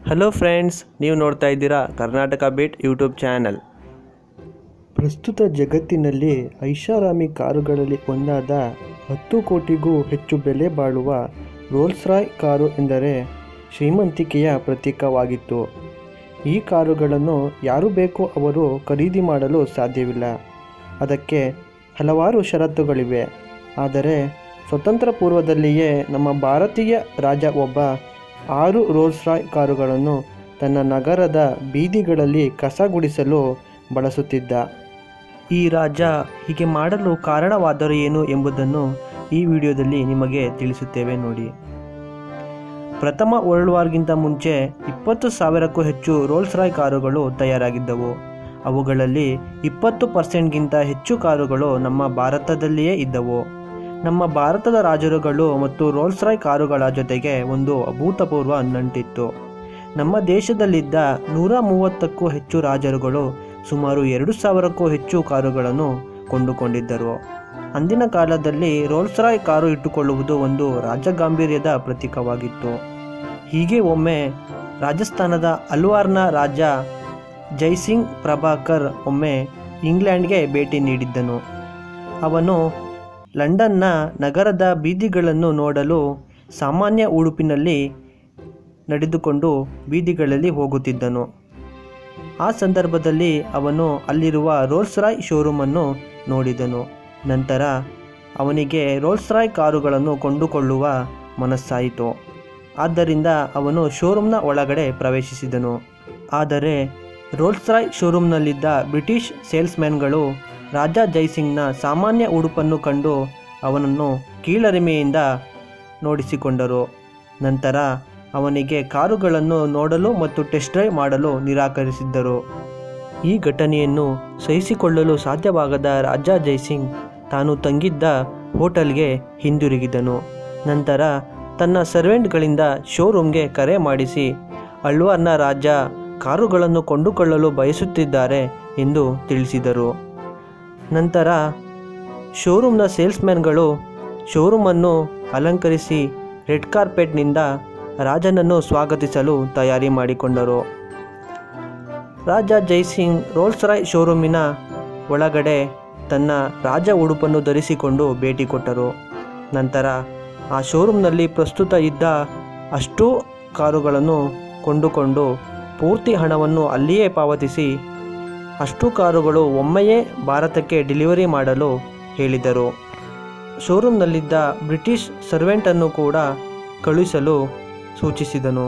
hello friends ನೀವು ನೋಡ್ತಾ ಇದ್ದೀರಾ ಕರ್ನಾಟಕ ಬೀಟ್ ಯೂಟ್ಯೂಬ್ ಚಾನಲ್ ಪ್ರಸ್ತುತ ಜಗತ್ತಿನಲ್ಲಿ ಐಷಾರಾಮಿ ಕಾರುಗಳಲ್ಲಿ ಒಂದಾದ ಹತ್ತು ಕೋಟಿಗೂ ಹೆಚ್ಚು ಬೆಲೆ ಬಾಳುವ ರೋಲ್ಸ್ ರಾಯ್ ಕಾರು ಎಂದರೆ ಶ್ರೀಮಂತಿಕೆಯ ಪ್ರತೀಕವಾಗಿತ್ತು ಈ ಕಾರುಗಳನ್ನು ಯಾರು ಬೇಕೋ ಅವರು ಖರೀದಿ ಮಾಡಲು ಸಾಧ್ಯವಿಲ್ಲ ಅದಕ್ಕೆ ಹಲವಾರು ಷರತ್ತುಗಳಿವೆ ಆದರೆ ಸ್ವತಂತ್ರ ಪೂರ್ವದಲ್ಲಿಯೇ ನಮ್ಮ ಭಾರತೀಯ ರಾಜ ಒಬ್ಬ ಆರು ರೋಲ್ಸ್ ರಾಯ್ ಕಾರುಗಳನ್ನು ತನ್ನ ನಗರದ ಬೀದಿಗಳಲ್ಲಿ ಕಸ ಗುಡಿಸಲು ಬಳಸುತ್ತಿದ್ದ ಈ ರಾಜ ಹೀಗೆ ಮಾಡಲು ಕಾರಣವಾದರೂ ಏನು ಎಂಬುದನ್ನು ಈ ವಿಡಿಯೋದಲ್ಲಿ ನಿಮಗೆ ತಿಳಿಸುತ್ತೇವೆ ನೋಡಿ ಪ್ರಥಮ ವರ್ಲ್ಡ್ ವಾರ್ಗಿಂತ ಮುಂಚೆ ಇಪ್ಪತ್ತು ಸಾವಿರಕ್ಕೂ ಹೆಚ್ಚು ರೋಲ್ಸ್ ರಾಯ್ ಕಾರುಗಳು ತಯಾರಾಗಿದ್ದವು ಅವುಗಳಲ್ಲಿ ಇಪ್ಪತ್ತು ಪರ್ಸೆಂಟ್ಗಿಂತ ಹೆಚ್ಚು ಕಾರುಗಳು ನಮ್ಮ ಭಾರತದಲ್ಲಿಯೇ ಇದ್ದವು ನಮ್ಮ ಭಾರತದ ರಾಜರುಗಳು ಮತ್ತು ರೋಲ್ಸ್ ರಾಯ್ ಕಾರುಗಳ ಜೊತೆಗೆ ಒಂದು ಅಭೂತಪೂರ್ವ ನಂಟಿತ್ತು ನಮ್ಮ ದೇಶದಲ್ಲಿದ್ದ ನೂರ ಮೂವತ್ತಕ್ಕೂ ಹೆಚ್ಚು ರಾಜರುಗಳು ಸುಮಾರು ಎರಡು ಸಾವಿರಕ್ಕೂ ಹೆಚ್ಚು ಕಾರುಗಳನ್ನು ಕೊಂಡುಕೊಂಡಿದ್ದರು ಅಂದಿನ ಕಾಲದಲ್ಲಿ ರೋಲ್ಸ್ ರಾಯ್ ಕಾರು ಇಟ್ಟುಕೊಳ್ಳುವುದು ಒಂದು ರಾಜಗಾಂಭೀರ್ಯದ ಪ್ರತೀಕವಾಗಿತ್ತು ಹೀಗೆ ಒಮ್ಮೆ ರಾಜಸ್ಥಾನದ ಅಲ್ವಾರ್ನ ರಾಜ ಜೈಸಿಂಗ್ ಪ್ರಭಾಕರ್ ಒಮ್ಮೆ ಇಂಗ್ಲೆಂಡ್ಗೆ ಭೇಟಿ ನೀಡಿದ್ದನು ಅವನು ಲಂಡನ್ನ ನಗರದ ಬೀದಿಗಳನ್ನು ನೋಡಲು ಸಾಮಾನ್ಯ ಉಡುಪಿನಲ್ಲಿ ನಡೆದುಕೊಂಡು ಬೀದಿಗಳಲ್ಲಿ ಹೋಗುತ್ತಿದ್ದನು ಆ ಸಂದರ್ಭದಲ್ಲಿ ಅವನು ಅಲ್ಲಿರುವ ರೋಲ್ಸ್ ರಾಯ್ ಶೋರೂಮನ್ನು ನೋಡಿದನು ನಂತರ ಅವನಿಗೆ ರೋಲ್ಸ್ ರಾಯ್ ಕಾರುಗಳನ್ನು ಕೊಂಡುಕೊಳ್ಳುವ ಮನಸ್ಸಾಯಿತು ಆದ್ದರಿಂದ ಅವನು ಶೋರೂಮ್ನ ಒಳಗಡೆ ಪ್ರವೇಶಿಸಿದನು ಆದರೆ ರೋಲ್ಸ್ ರಾಯ್ ಶೋರೂಮ್ನಲ್ಲಿದ್ದ ಬ್ರಿಟಿಷ್ ಸೇಲ್ಸ್ಮ್ಯಾನ್ಗಳು ರಾಜ ಜೈಸಿಂಗ್ನ ಸಾಮಾನ್ಯ ಉಡುಪನ್ನು ಕಂಡು ಅವನನ್ನು ಕೀಳರಿಮೆಯಿಂದ ನೋಡಿಸಿಕೊಂಡರು ನಂತರ ಅವನಿಗೆ ಕಾರುಗಳನ್ನು ನೋಡಲು ಮತ್ತು ಟೆಸ್ಟ್ ಡ್ರೈವ್ ಮಾಡಲು ನಿರಾಕರಿಸಿದ್ದರು ಈ ಘಟನೆಯನ್ನು ಸಹಿಸಿಕೊಳ್ಳಲು ಸಾಧ್ಯವಾಗದ ರಾಜ ಜೈಸಿಂಗ್ ತಾನು ತಂಗಿದ್ದ ಹೋಟೆಲ್ಗೆ ಹಿಂದಿರುಗಿದನು ನಂತರ ತನ್ನ ಸರ್ವೆಂಟ್ಗಳಿಂದ ಶೋರೂಮ್ಗೆ ಕರೆ ಮಾಡಿಸಿ ಅಳ್ವಾರ್ನ ರಾಜ ಕಾರುಗಳನ್ನು ಕೊಂಡುಕೊಳ್ಳಲು ಬಯಸುತ್ತಿದ್ದಾರೆ ಎಂದು ತಿಳಿಸಿದರು ನಂತರ ಶೋರೂಮ್ನ ಸೇಲ್ಸ್ಮ್ಯಾನ್ಗಳು ಶೋರೂಮನ್ನು ಅಲಂಕರಿಸಿ ರೆಡ್ ಕಾರ್ಪೆಟ್ನಿಂದ ರಾಜನನ್ನು ಸ್ವಾಗತಿಸಲು ತಯಾರಿ ಮಾಡಿಕೊಂಡರು ರಾಜ ಜೈಸಿಂಗ್ ರೋಲ್ಸ್ ರಾಯ್ ಶೋರೂಮಿನ ಒಳಗಡೆ ತನ್ನ ರಾಜ ಉಡುಪನ್ನು ಧರಿಸಿಕೊಂಡು ಭೇಟಿ ಕೊಟ್ಟರು ನಂತರ ಆ ಶೋರೂಮ್ನಲ್ಲಿ ಪ್ರಸ್ತುತ ಇದ್ದ ಅಷ್ಟೂ ಕಾರುಗಳನ್ನು ಕೊಂಡುಕೊಂಡು ಪೂರ್ತಿ ಹಣವನ್ನು ಅಲ್ಲಿಯೇ ಪಾವತಿಸಿ ಅಷ್ಟು ಕಾರುಗಳು ಒಮ್ಮೆಯೇ ಭಾರತಕ್ಕೆ ಡೆಲಿವರಿ ಮಾಡಲು ಹೇಳಿದರು ಶೋರೂಮ್ನಲ್ಲಿದ್ದ ಬ್ರಿಟಿಷ್ ಸರ್ವೆಂಟನ್ನು ಕೂಡ ಕಳುಹಿಸಲು ಸೂಚಿಸಿದನು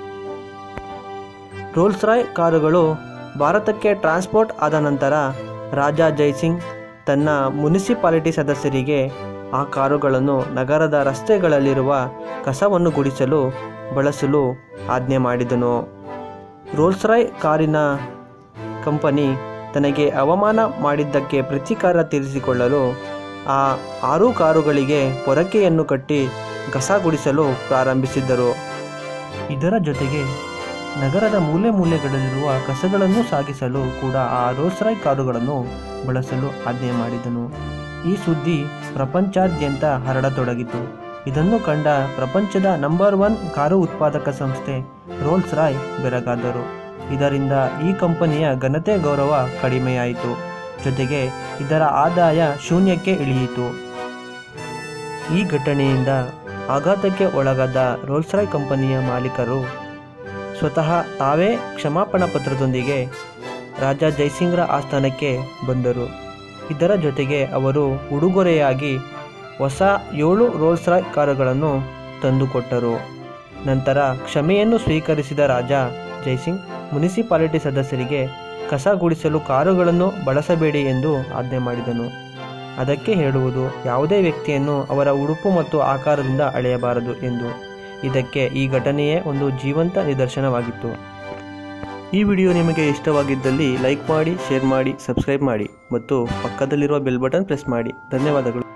ರೋಲ್ಸ್ ರಾಯ್ ಕಾರುಗಳು ಭಾರತಕ್ಕೆ ಟ್ರಾನ್ಸ್ಪೋರ್ಟ್ ಆದ ನಂತರ ರಾಜ ಜೈಸಿಂಗ್ ತನ್ನ ಮುನಿಸಿಪಾಲಿಟಿ ಸದಸ್ಯರಿಗೆ ಆ ಕಾರುಗಳನ್ನು ನಗರದ ರಸ್ತೆಗಳಲ್ಲಿರುವ ಕಸವನ್ನು ಗುಡಿಸಲು ಬಳಸಲು ಆಜ್ಞೆ ಮಾಡಿದನು ರೋಲ್ಸ್ ರಾಯ್ ಕಾರಿನ ಕಂಪನಿ ತನಗೆ ಅವಮಾನ ಮಾಡಿದ್ದಕ್ಕೆ ಪ್ರತೀಕಾರ ತೀರಿಸಿಕೊಳ್ಳಲು ಆ ಆರು ಕಾರುಗಳಿಗೆ ಪೊರಕೆಯನ್ನು ಕಟ್ಟಿ ಕಸ ಗುಡಿಸಲು ಪ್ರಾರಂಭಿಸಿದ್ದರು ಇದರ ಜೊತೆಗೆ ನಗರದ ಮೂಲೆ ಮೂಲೆಗಳಲ್ಲಿರುವ ಕಸಗಳನ್ನು ಸಾಗಿಸಲು ಕೂಡ ಆ ರೋಲ್ಸ್ ರಾಯ್ ಕಾರುಗಳನ್ನು ಬಳಸಲು ಆಜ್ಞೆ ಮಾಡಿದನು ಈ ಸುದ್ದಿ ಪ್ರಪಂಚಾದ್ಯಂತ ಹರಡತೊಡಗಿತು ಇದನ್ನು ಕಂಡ ಪ್ರಪಂಚದ ನಂಬರ್ ಒನ್ ಕಾರು ಉತ್ಪಾದಕ ಸಂಸ್ಥೆ ರೋಲ್ಸ್ ರಾಯ್ ಬೆರಗಾದರು ಇದರಿಂದ ಈ ಕಂಪನಿಯ ಘನತೆ ಗೌರವ ಕಡಿಮೆಯಾಯಿತು ಜೊತೆಗೆ ಇದರ ಆದಾಯ ಶೂನ್ಯಕ್ಕೆ ಇಳಿಯಿತು ಈ ಘಟನೆಯಿಂದ ಆಘಾತಕ್ಕೆ ಒಳಗಾದ ರೋಲ್ಸ್ ರಾಯ್ ಕಂಪನಿಯ ಮಾಲೀಕರು ಸ್ವತಃ ತಾವೇ ಕ್ಷಮಾಪಣಾ ಪತ್ರದೊಂದಿಗೆ ರಾಜ ಜೈಸಿಂಗ್ರ ಆಸ್ಥಾನಕ್ಕೆ ಬಂದರು ಇದರ ಜೊತೆಗೆ ಅವರು ಉಡುಗೊರೆಯಾಗಿ ಹೊಸ ಏಳು ರೋಲ್ಸ್ ರಾಯ್ ಕಾರುಗಳನ್ನು ತಂದುಕೊಟ್ಟರು ನಂತರ ಕ್ಷಮೆಯನ್ನು ಸ್ವೀಕರಿಸಿದ ರಾಜ ಜೈಸಿಂಗ್ ಮುನಿಸಿಪಾಲಿಟಿ ಸದಸ್ಯರಿಗೆ ಕಸ ಗುಡಿಸಲು ಕಾರುಗಳನ್ನು ಬಳಸಬೇಡಿ ಎಂದು ಆಜ್ಞೆ ಮಾಡಿದನು ಅದಕ್ಕೆ ಹೇಳುವುದು ಯಾವುದೇ ವ್ಯಕ್ತಿಯನ್ನು ಅವರ ಉಡುಪು ಮತ್ತು ಆಕಾರದಿಂದ ಅಳೆಯಬಾರದು ಎಂದು ಇದಕ್ಕೆ ಈ ಘಟನೆಯೇ ಒಂದು ಜೀವಂತ ನಿದರ್ಶನವಾಗಿತ್ತು ಈ ವಿಡಿಯೋ ನಿಮಗೆ ಇಷ್ಟವಾಗಿದ್ದಲ್ಲಿ ಲೈಕ್ ಮಾಡಿ ಶೇರ್ ಮಾಡಿ ಸಬ್ಸ್ಕ್ರೈಬ್ ಮಾಡಿ ಮತ್ತು ಪಕ್ಕದಲ್ಲಿರುವ ಬೆಲ್ ಬಟನ್ ಪ್ರೆಸ್ ಮಾಡಿ ಧನ್ಯವಾದಗಳು